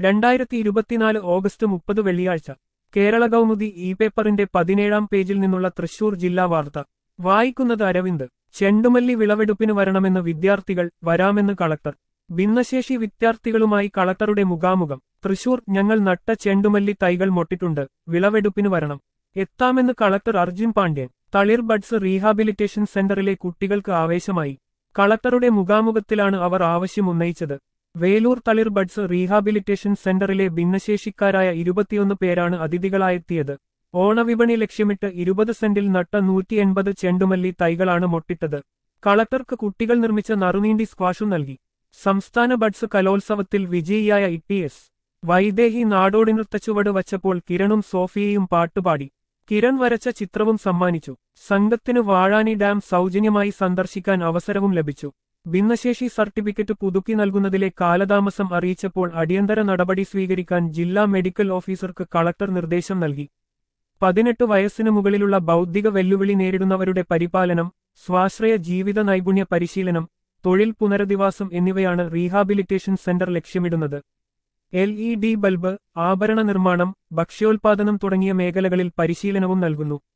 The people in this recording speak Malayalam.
രണ്ടായിരത്തി ഇരുപത്തിനാല് ഓഗസ്റ്റ് മുപ്പത് വെള്ളിയാഴ്ച കേരള കൗമുദി ഇ പേപ്പറിന്റെ പതിനേഴാം പേജിൽ നിന്നുള്ള തൃശൂർ ജില്ലാ വാർത്ത വായിക്കുന്നത് അരവിന്ദ് ചെണ്ടുമല്ലി വിളവെടുപ്പിന് വരണമെന്ന് വിദ്യാർത്ഥികൾ വരാമെന്ന് കളക്ടർ ഭിന്നശേഷി വിദ്യാർത്ഥികളുമായി കളക്ടറുടെ മുഖാമുഖം തൃശൂർ ഞങ്ങൾ നട്ട ചെണ്ടുമല്ലി തൈകൾ മൊട്ടിട്ടുണ്ട് വിളവെടുപ്പിന് വരണം എത്താമെന്ന് collector Arjun Pandian Thalir buds rehabilitation സെന്ററിലെ കുട്ടികൾക്ക് ആവേശമായി കളക്ടറുടെ മുഖാമുഖത്തിലാണ് അവർ ആവശ്യം ഉന്നയിച്ചത് വേലൂർ തളിർ ബഡ്സ് റീഹാബിലിറ്റേഷൻ സെന്ററിലെ ഭിന്നശേഷിക്കാരായ ഇരുപത്തിയൊന്ന് പേരാണ് അതിഥികളായെത്തിയത് ഓണവിപണി ലക്ഷ്യമിട്ട് ഇരുപത് സെന്റിൽ നട്ട നൂറ്റി എൺപത് ചെണ്ടുമല്ലി തൈകളാണ് മൊട്ടിട്ടത് കളക്ടർക്ക് കുട്ടികൾ നിർമ്മിച്ച നറുനീണ്ടി സ്ക്വാഷും നൽകി സംസ്ഥാന ബഡ്സ് കലോത്സവത്തിൽ വിജയിയായ ഇ എസ് വൈദേഹി നാടോടി നൃത്തച്ചുവട് വച്ചപ്പോൾ കിരണും സോഫിയയും പാട്ടുപാടി കിരൺ വരച്ച ചിത്രവും സമ്മാനിച്ചു സംഘത്തിന് വാഴാനി ഡാം സൗജന്യമായി സന്ദർശിക്കാൻ അവസരവും ലഭിച്ചു ഭിന്നശേഷി സർട്ടിഫിക്കറ്റ് പുതുക്കി നൽകുന്നതിലെ കാലതാമസം അറിയിച്ചപ്പോൾ അടിയന്തര നടപടി സ്വീകരിക്കാൻ ജില്ലാ മെഡിക്കൽ ഓഫീസർക്ക് കളക്ടർ നിർദ്ദേശം നൽകി പതിനെട്ട് വയസ്സിനു മുകളിലുള്ള ബൗദ്ധിക വെല്ലുവിളി നേരിടുന്നവരുടെ പരിപാലനം സ്വാശ്രയ ജീവിത നൈപുണ്യ പരിശീലനം തൊഴിൽ പുനരധിവാസം എന്നിവയാണ് റീഹാബിലിറ്റേഷൻ സെന്റർ ലക്ഷ്യമിടുന്നത് എൽ ഇ ഡി ബൾബ് ആഭരണ നിർമ്മാണം ഭക്ഷ്യോൽപാദനം തുടങ്ങിയ മേഖലകളിൽ പരിശീലനവും നൽകുന്നു